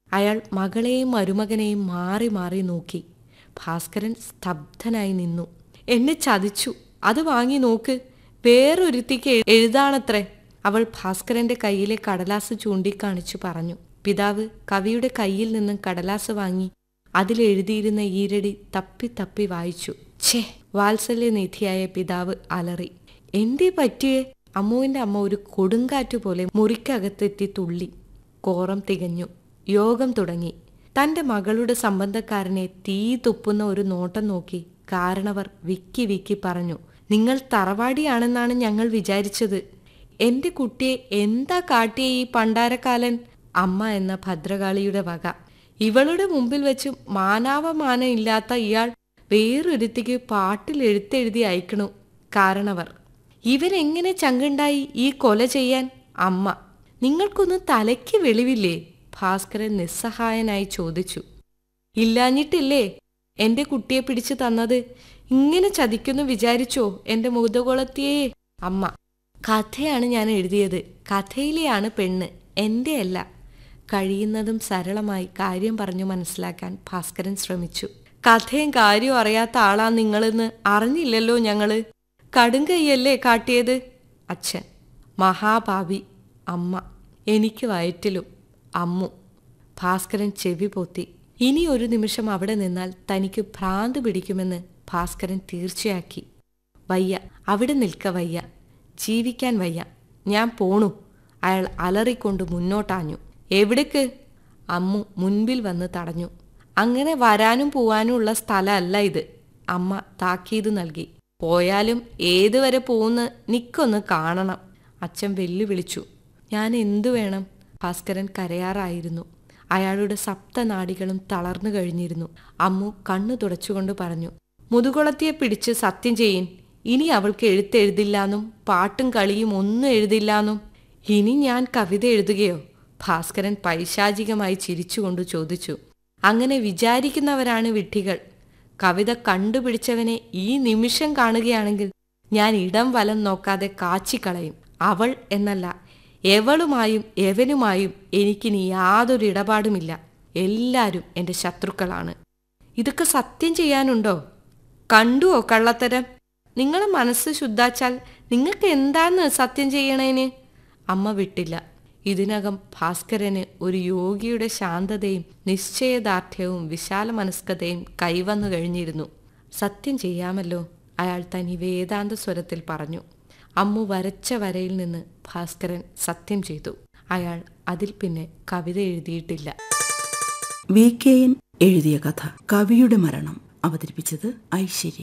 അയാൾ മകളെയും മരുമകനെയും മാറി മാറി നോക്കി ഭാസ്കരൻ സ്തബ്ധനായി നിന്നു എന്നെ ചതിച്ചു അത് വാങ്ങി നോക്ക് വേറൊരുത്തിക്ക് എഴുതാണത്രേ അവൾ ഭാസ്കരന്റെ കയ്യിലെ കടലാസ് ചൂണ്ടിക്കാണിച്ചു പറഞ്ഞു പിതാവ് കവിയുടെ കയ്യിൽ നിന്നും കടലാസ് വാങ്ങി അതിലെഴുതിയിരുന്ന ഈരടി തപ്പി തപ്പി വായിച്ചു ഛേ വാത്സല്യനിധിയായ പിതാവ് അലറി എന്തേ പറ്റിയേ അമ്മുവിന്റെ അമ്മ ഒരു കൊടുങ്കാറ്റ് പോലെ മുറിക്കകത്തെത്തി തുള്ളി കോറം തികഞ്ഞു യോഗം തുടങ്ങി തന്റെ മകളുടെ സംബന്ധക്കാരനെ തീ തുപ്പുന്ന ഒരു നോട്ടം നോക്കി കാരണവർ വിക്കി വിക്കി പറഞ്ഞു നിങ്ങൾ തറവാടിയാണെന്നാണ് ഞങ്ങൾ വിചാരിച്ചത് എന്റെ കുട്ടിയെ എന്താ കാട്ടിയ ഈ പണ്ടാരക്കാലൻ അമ്മ എന്ന ഭദ്രകാളിയുടെ വക ഇവളുടെ മുമ്പിൽ വെച്ച് മാനാവമാനം ഇല്ലാത്ത ഇയാൾ വേറൊരുത്തിക്ക് പാട്ടിൽ എഴുത്തെഴുതി അയക്കണു കാരണവർ ഇവരെങ്ങനെ ചങ്കുണ്ടായി ഈ കൊല ചെയ്യാൻ അമ്മ നിങ്ങൾക്കൊന്നും തലയ്ക്ക് വെളിവില്ലേ ഭാസ്കരൻ നിസ്സഹായനായി ചോദിച്ചു ഇല്ലാഞ്ഞിട്ടില്ലേ എന്റെ കുട്ടിയെ പിടിച്ചു തന്നത് ഇങ്ങനെ ചതിക്കുന്നു വിചാരിച്ചോ എന്റെ മുതകുളത്തിയേ അമ്മ കഥയാണ് ഞാൻ എഴുതിയത് കഥയിലെയാണ് പെണ്ണ് എന്റെ അല്ല കഴിയുന്നതും സരളമായി കാര്യം പറഞ്ഞു മനസ്സിലാക്കാൻ ഭാസ്കരൻ ശ്രമിച്ചു കഥയും കാര്യവും അറിയാത്ത ആളാ നിങ്ങളെന്ന് അറിഞ്ഞില്ലല്ലോ ഞങ്ങള് കടുങ്കയ്യല്ലേ കാട്ടിയത് അച്ഛൻ മഹാഭാവി അമ്മ എനിക്ക് വയറ്റിലും അമ്മു ഭാസ്കരൻ ചെവി പൊത്തി ഇനി ഒരു നിമിഷം അവിടെ നിന്നാൽ തനിക്ക് ഭ്രാന്ത് പിടിക്കുമെന്ന് ഭാസ്കരൻ തീർച്ചയാക്കി വയ്യ അവിടെ നിൽക്ക വയ്യ ജീവിക്കാൻ വയ്യ ഞാൻ പോണു അയാൾ അലറിക്കൊണ്ട് മുന്നോട്ടാഞ്ഞു എവിടേക്ക് അമ്മു മുൻപിൽ വന്ന് തടഞ്ഞു അങ്ങനെ വരാനും പോവാനും ഉള്ള സ്ഥലമല്ല ഇത് അമ്മ താക്കീത് നൽകി പോയാലും ഏതുവരെ പോകുന്ന നിക്കൊന്ന് കാണണം അച്ഛൻ വെല്ലുവിളിച്ചു ഞാൻ എന്തു വേണം ഭാസ്കരൻ കരയാറായിരുന്നു അയാളുടെ സപ്തനാടികളും തളർന്നു കഴിഞ്ഞിരുന്നു അമ്മു കണ്ണു തുടച്ചുകൊണ്ട് പറഞ്ഞു മുതുകുളത്തിയെ പിടിച്ച് സത്യം ചെയ്യിൻ ഇനി അവൾക്ക് എഴുത്തെഴുതില്ലാന്നും പാട്ടും കളിയും ഒന്നും എഴുതില്ലാന്നും ഇനി ഞാൻ കവിത എഴുതുകയോ ഭാസ്കരൻ പൈശാചികമായി ചിരിച്ചുകൊണ്ട് ചോദിച്ചു അങ്ങനെ വിചാരിക്കുന്നവരാണ് വിഡ്ഢികൾ കവിത കണ്ടുപിടിച്ചവനെ ഈ നിമിഷം കാണുകയാണെങ്കിൽ ഞാൻ ഇടം വലം നോക്കാതെ കാച്ചിക്കളയും അവൾ എന്നല്ല എവളുമായും എവനുമായും എനിക്കിനി യാതൊരു ഇടപാടുമില്ല എല്ലാരും എന്റെ ശത്രുക്കളാണ് ഇതൊക്കെ സത്യം ചെയ്യാനുണ്ടോ കണ്ടുവോ കള്ളത്തരം നിങ്ങളെ മനസ്സ് ശുദ്ധാച്ചാൽ നിങ്ങൾക്ക് എന്താന്ന് സത്യം ചെയ്യണേന് അമ്മ വിട്ടില്ല ഇതിനകം ഭാസ്കരന് ഒരു യോഗിയുടെ ശാന്തതയും നിശ്ചയദാർഢ്യവും വിശാല മനസ്കതയും കൈവന്നു കഴിഞ്ഞിരുന്നു സത്യം ചെയ്യാമല്ലോ അയാൾ തനി വേദാന്ത സ്വരത്തിൽ പറഞ്ഞു അമ്മു വരച്ച വരയിൽ നിന്ന് ഭാസ്കരൻ സത്യം ചെയ്തു അയാൾ അതിൽ പിന്നെ കവിത എഴുതിയിട്ടില്ല വി കെ എൻ എഴുതിയ കഥ കവിയുടെ മരണം അവതരിപ്പിച്ചത് ഐശ്വര്യ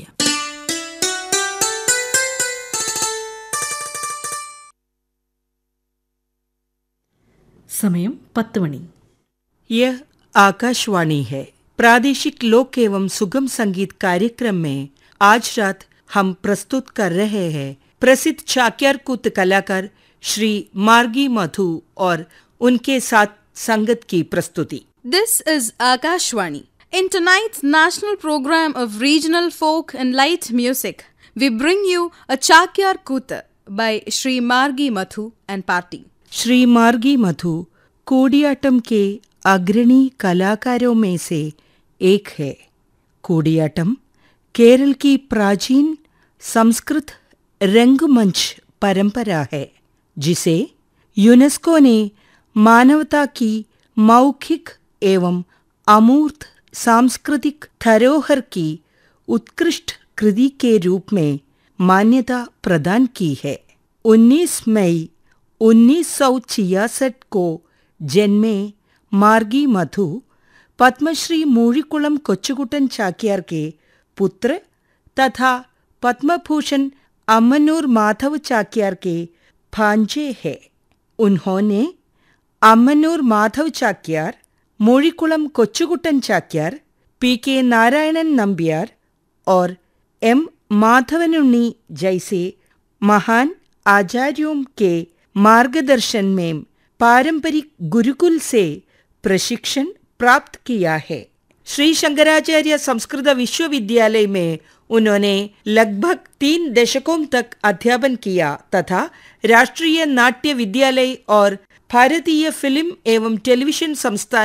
സമയം പത്ത് മണി यह आकाशवाणी है प्रादेशिक लोक एवं सुगम संगीत कार्यक्रम में आज रात हम प्रस्तुत कर रहे हैं प्रसिद्ध चाक्यार कुत कलाकार श्री मार्गी मधु और उनके साथ संगत की प्रस्तुति This is Akashwani. In tonight's national program of regional folk and light music, we bring you a Chakyar Kuta by Sri Margi Mathu and Party. Shri मार्गी मधु कोडियाटम के अग्रणी कलाकारों में से एक है कोडियाटम केरल की प्राचीन संस्कृत रंगमंच परंपरा है जिसे यूनेस्को ने मानवता की मौखिक एवं अमूर्त सांस्कृतिक धरोहर की उत्कृष्ट कृति के रूप में मान्यता प्रदान की है 19 मई 1966 को जन्मे मार्गी मधु पद्मश्री मूळिकुളം കൊച്ചുകുട്ടൻ ചാക്യാർ के पुत्र तथा पद्मभूषण अम्मनूर माधव चाक्यार के भांजे हैं उन्होंने अम्मनूर माधव चाक्यार मूळिकुളം കൊച്ചുകുട്ടൻ चाक्यार पी के नारायणन नंबियार और एम माधवनुन्नी जैसे महान आचार्यों के मार्गदर्शन में पारंपरिक गुरुकुल से प्रशिक्षण प्राप्त किया है श्री शंकराचार्य संस्कृत विश्वविद्यालय में उन्होंने लगभग तीन दशकों तक अध्यापन किया तथा राष्ट्रीय नाट्य विद्यालय और भारतीय फिल्म एवं टेलीविजन संस्थान